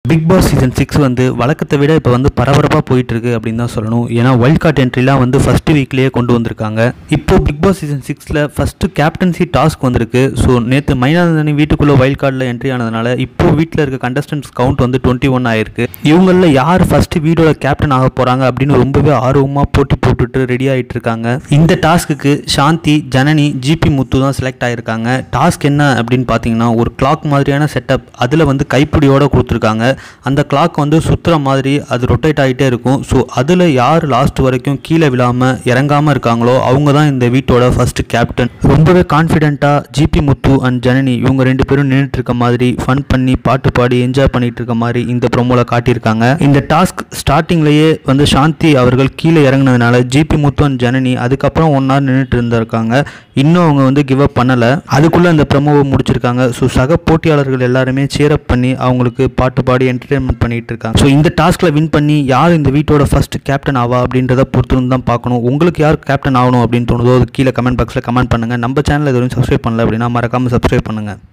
big Boss season six வந்து வழக்கத்தை விட இப்போ வந்து பரபரப்பாக போயிட்டு இருக்கு அப்படின்னு தான் சொல்லணும் ஏன்னா வைல்ட் கார்ட் என்ட்ரிலாம் வந்து ஃபர்ஸ்ட் வீக்லேயே கொண்டு வந்திருக்காங்க இப்போ பிக் பாஸ் சீசன் சிக்ஸில் ஃபர்ஸ்ட் கேப்டன்சி டாஸ்க் வந்திருக்கு ஸோ நேற்று மைனானந்தனி வீட்டுக்குள்ளே வைல்ட் கார்டில் என்ட்ரி ஆனதுனால இப்போ வீட்டில் இருக்க கண்டஸ்டன்ஸ் கவுண்ட் வந்து டுவெண்ட்டி ஒன் ஆயிருக்கு இவங்களில் யார் ஃபர்ஸ்ட் வீடோட கேப்டன் ஆக போகிறாங்க அப்படின்னு ரொம்பவே ஆர்வமாக போட்டி போட்டுட்டு ரெடி ஆகிட்டு இருக்காங்க இந்த டாஸ்க்குக்கு சாந்தி ஜனனி ஜிபி முத்து தான் செலக்ட் ஆகிருக்காங்க டாஸ்க் என்ன அப்படின்னு பார்த்தீங்கன்னா ஒரு கிளாக் மாதிரியான செட்டப் அதில் வந்து கைப்பிடியோட கொடுத்துருக்காங்க அந்த கிளாக் வந்து சுற்றுற மாதிரி அது ரொட்டேட் ஆகிட்டே இருக்கும் ஸோ அதில் யார் லாஸ்ட் வரைக்கும் கீழே விழாமல் இறங்காமல் இருக்காங்களோ அவங்க தான் இந்த வீட்டோட ஃபர்ஸ்ட் கேப்டன் ரொம்பவே கான்ஃபிடென்ட்டாக ஜிபி முத்து அண்ட் ஜனனி இவங்க ரெண்டு பேரும் நின்றுட்டு இருக்க மாதிரி ஃபன் பண்ணி பாட்டு பாடி என்ஜாய் பண்ணிட்டு இருக்க மாதிரி இந்த ப்ரோமோவில் காட்டியிருக்காங்க இந்த டாஸ்க் ஸ்டார்டிங்லேயே வந்து சாந்தி அவர்கள் கீழே இறங்குனதுனால ஜிபி முத்து அண்ட் ஜனனி அதுக்கப்புறம் ஒன் ஹவர் நின்றுட்டு இருந்திருக்காங்க இன்னும் அவங்க வந்து கிவ் அப் பண்ணலை அதுக்குள்ளே அந்த ப்ரமோவை முடிச்சிருக்காங்க ஸோ சக போட்டியாளர்கள் எல்லாருமே சேரப் பண்ணி அவங்களுக்கு பாட்டு பாடி என்டர்டெயின்மெண்ட் பண்ணிட்டு இருக்காங்க ஸோ இந்த டாஸ்கில் வின் பண்ணி யார் இந்த வீட்டோட ஃபர்ஸ்ட் கேப்டன் ஆவா அப்படின்றத பொறுத்து வந்து தான் பார்க்கணும் உங்களுக்கு யார் கேப்டன் ஆகணும் அப்படின்னு தோணுதோ அது கீழே கமெண்ட் பாக்ஸில் கமெண்ட் பண்ணுங்கள் நம்ம சேனல் இது வரைக்கும் சப்ஸ்கிரைப் பண்ணல அப்படின்னா மறக்காமல் சப்ஸ்கிரைப் பண்ணுங்கள்